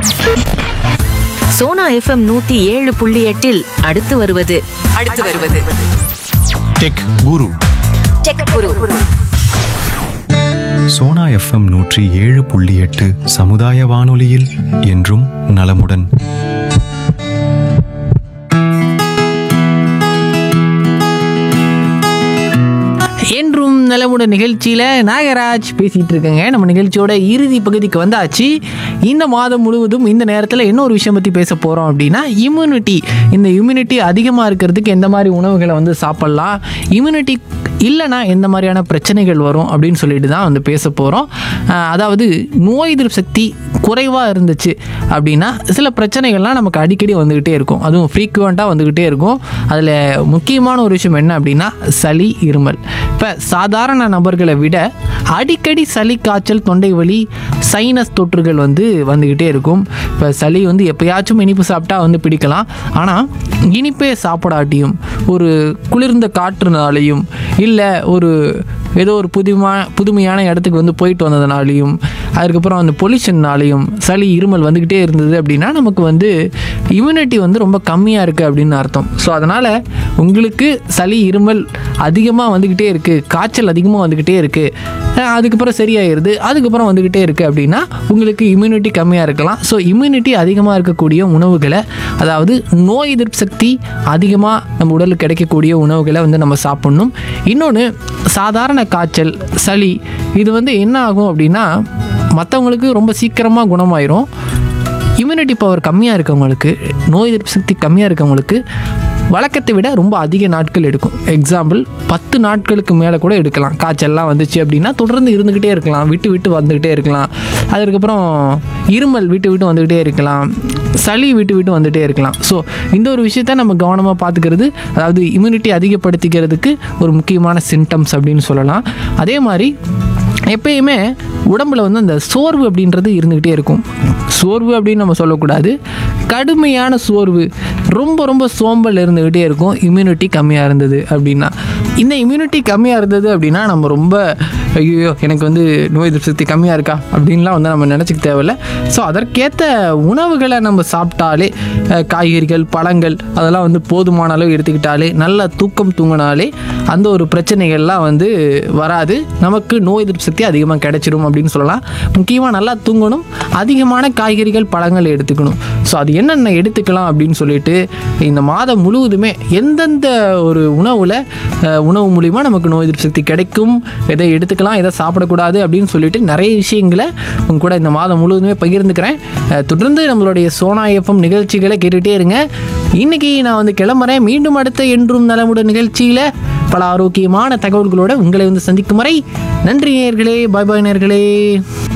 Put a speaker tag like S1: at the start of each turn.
S1: Sona FM நூத்தி ஏழு புள்ளி எட்டில் அடுத்து வருவது அடுத்து வருவது
S2: tech guru
S1: tech guru
S2: Sona FM நூற்றி ஏழு புள்ளி எட்டு சமுதாய வானொலியில் என்றும் நலமுடன்
S3: என்றும் நலமுடன் நிகழ்ச்சியில் நாகராஜ் பேசிகிட்டு இருக்கேங்க நம்ம நிகழ்ச்சியோட இறுதி பகுதிக்கு வந்தாச்சு இந்த மாதம் முழுவதும் இந்த நேரத்தில் என்ன ஒரு விஷயம் பற்றி பேச போகிறோம் அப்படின்னா இம்யூனிட்டி இந்த இம்யூனிட்டி அதிகமாக இருக்கிறதுக்கு எந்த மாதிரி உணவுகளை வந்து சாப்பிட்லாம் இம்யூனிட்டி இல்லைனா எந்த மாதிரியான பிரச்சனைகள் வரும் அப்படின்னு சொல்லிட்டு தான் வந்து பேச போகிறோம் அதாவது நோய் எதிர்ப்பு சக்தி குறைவாக இருந்துச்சு அப்படின்னா சில பிரச்சனைகள்லாம் நமக்கு அடிக்கடி வந்துக்கிட்டே இருக்கும் அதுவும் ஃப்ரீக்குவெண்ட்டாக வந்துக்கிட்டே இருக்கும் அதில் முக்கியமான ஒரு விஷயம் என்ன அப்படின்னா சளி இருமல் இப்போ சாதாரண நபர்களை விட அடிக்கடி சளி காய்ச்சல் தொண்டை வலி சைனஸ் தொற்றுகள் வந்து வந்துக்கிட்டே இருக்கும் இப்போ சளி வந்து எப்பயாச்சும் இனிப்பு சாப்பிட்டா வந்து பிடிக்கலாம் ஆனால் இனிப்பே சாப்பிடாட்டியும் ஒரு குளிர்ந்த காற்றுனாலையும் இல்லை ஒரு ஏதோ ஒரு புதுமா புதுமையான இடத்துக்கு வந்து போயிட்டு வந்ததுனாலையும் அதுக்கப்புறம் அந்த பொல்யூஷன்னாலையும் சளி இருமல் வந்துக்கிட்டே இருந்தது அப்படின்னா நமக்கு வந்து இம்யூனிட்டி வந்து ரொம்ப கம்மியாக இருக்குது அப்படின்னு அர்த்தம் ஸோ அதனால் உங்களுக்கு சளி இருமல் அதிகமாக வந்துக்கிட்டே இருக்குது காய்ச்சல் அதிகமாக வந்துக்கிட்டே இருக்குது அதுக்கப்புறம் சரியாயிருது அதுக்கப்புறம் வந்துக்கிட்டே இருக்குது அப்படின்னா உங்களுக்கு இம்யூனிட்டி கம்மியாக இருக்கலாம் ஸோ இம்யூனிட்டி அதிகமாக இருக்கக்கூடிய உணவுகளை அதாவது நோய் எதிர்ப்பு சக்தி அதிகமாக நம்ம உடலுக்கு கிடைக்கக்கூடிய உணவுகளை வந்து நம்ம சாப்பிட்ணும் இன்னொன்று சாதாரண காய்ச்சல் சளி இது வந்து என்ன ஆகும் அப்படின்னா மற்றவங்களுக்கு ரொம்ப சீக்கிரமாக குணமாயிரும் இம்யூனிட்டி பவர் கம்மியாக இருக்கவங்களுக்கு நோய் எதிர்ப்பு சக்தி கம்மியாக இருக்கவங்களுக்கு வழக்கத்தை விட ரொம்ப அதிக நாட்கள் எடுக்கும் எக்ஸாம்பிள் பத்து நாட்களுக்கு மேலே கூட எடுக்கலாம் காய்ச்சல்லாம் வந்துச்சு அப்படின்னா தொடர்ந்து இருந்துக்கிட்டே இருக்கலாம் விட்டு விட்டு வந்துக்கிட்டே இருக்கலாம் அதுக்கப்புறம் இருமல் விட்டு விட்டு வந்துக்கிட்டே இருக்கலாம் சளி விட்டு விட்டு வந்துகிட்டே இருக்கலாம் ஸோ இந்த ஒரு விஷயத்த நம்ம கவனமாக பார்த்துக்கிறது அதாவது இம்யூனிட்டி அதிகப்படுத்திக்கிறதுக்கு ஒரு முக்கியமான சிம்டம்ஸ் அப்படின்னு சொல்லலாம் அதே மாதிரி எப்பயுமே உடம்புல வந்து அந்த சோர்வு அப்படின்றது இருந்துக்கிட்டே இருக்கும் சோர்வு அப்படின்னு நம்ம சொல்லக்கூடாது கடுமையான சோர்வு ரொம்ப ரொம்ப சோம்பல் இருந்துக்கிட்டே இருக்கும் இம்யூனிட்டி கம்மியாக இருந்தது அப்படின்னா இந்த இம்யூனிட்டி கம்மியாக இருந்தது அப்படின்னா நம்ம ரொம்ப ஐயோ எனக்கு வந்து நோய் எதிர்ப்பு சக்தி கம்மியாக இருக்கா அப்படின்லாம் வந்து நம்ம நினச்சிக்க தேவையில்ல ஸோ அதற்கேற்ற உணவுகளை நம்ம சாப்பிட்டாலே அஹ், காய்கறிகள் பழங்கள் அதெல்லாம் வந்து போதுமான அளவு எடுத்துக்கிட்டாலே நல்ல தூக்கம் தூங்கினாலே அந்த ஒரு பிரச்சனைகள்லாம் வந்து வராது நமக்கு நோய் எதிர்ப்பு சக்தி அதிகமாக கிடைச்சிரும் அப்படின்னு சொல்லலாம் முக்கியமாக நல்லா தூங்கணும் அதிகமான காய்கறிகள் பழங்கள் எடுத்துக்கணும் ஸோ அது என்னென்ன எடுத்துக்கலாம் அப்படின்னு சொல்லிட்டு இந்த மாதம் முழுவதுமே எந்தெந்த ஒரு உணவில் உணவு மூலிமா நமக்கு நோய் எதிர்ப்பு சக்தி கிடைக்கும் எதை எடுத்துக்கலாம் எதை சாப்பிடக்கூடாது அப்படின்னு சொல்லிட்டு நிறைய விஷயங்களை உங்க கூட இந்த மாதம் முழுவதுமே பகிர்ந்துக்கிறேன் அஹ், தொடர்ந்து நம்மளுடைய சோனா எஃப்எம் நிகழ்ச்சிகளை கேட்டுகிட்டே இருங்க இன்னைக்கு நான் வந்து கிளம்புறேன் மீண்டும் அடுத்த என்றும் நலமுடன் நிகழ்ச்சியில் பல ஆரோக்கியமான தகவல்களோட உங்களை வந்து சந்திக்கும் வரை நன்றி நேயர்களே பாய் பாய் நேயர்களே